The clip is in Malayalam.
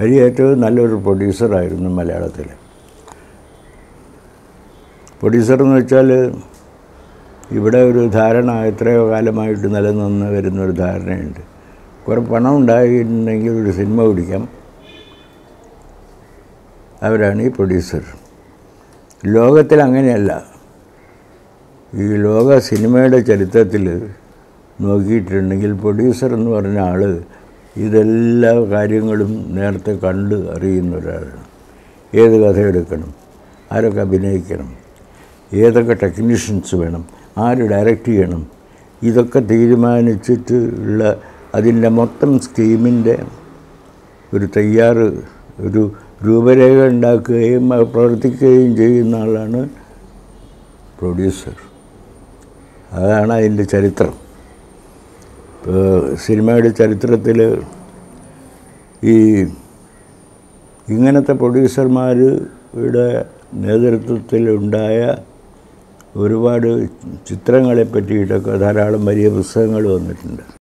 ഹരി ഏറ്റവും നല്ലൊരു പ്രൊഡ്യൂസറായിരുന്നു മലയാളത്തിൽ പ്രൊഡ്യൂസർ എന്ന് വെച്ചാൽ ഇവിടെ ഒരു ധാരണ എത്രയോ കാലമായിട്ട് നിലനിന്ന് വരുന്നൊരു ധാരണയുണ്ട് കുറേ പണം ഉണ്ടായിട്ടുണ്ടെങ്കിൽ ഒരു സിനിമ പിടിക്കാം അവരാണ് ഈ പ്രൊഡ്യൂസർ ലോകത്തിൽ അങ്ങനെയല്ല ഈ ലോക സിനിമയുടെ ചരിത്രത്തിൽ നോക്കിയിട്ടുണ്ടെങ്കിൽ പ്രൊഡ്യൂസർ എന്ന് പറഞ്ഞ ആൾ ഇതെല്ലാ കാര്യങ്ങളും നേരത്തെ കണ്ട് അറിയുന്ന ഒരാളാണ് ഏത് കഥ എടുക്കണം ആരൊക്കെ അഭിനയിക്കണം ഏതൊക്കെ ടെക്നീഷ്യൻസ് വേണം ആര് ഡയറക്റ്റ് ചെയ്യണം ഇതൊക്കെ തീരുമാനിച്ചിട്ട് ഉള്ള അതിൻ്റെ മൊത്തം സ്കീമിൻ്റെ ഒരു തയ്യാറ് ഒരു രൂപരേഖ ഉണ്ടാക്കുകയും അത് പ്രവർത്തിക്കുകയും ചെയ്യുന്ന ആളാണ് പ്രൊഡ്യൂസർ അതാണ് അതിൻ്റെ ചരിത്രം ഇപ്പോൾ സിനിമയുടെ ചരിത്രത്തിൽ ഈ ഇങ്ങനത്തെ പ്രൊഡ്യൂസർമാരുടെ നേതൃത്വത്തിലുണ്ടായ ഒരുപാട് ചിത്രങ്ങളെ പറ്റിയിട്ടൊക്കെ ധാരാളം വലിയ പുസ്തകങ്ങൾ വന്നിട്ടുണ്ട്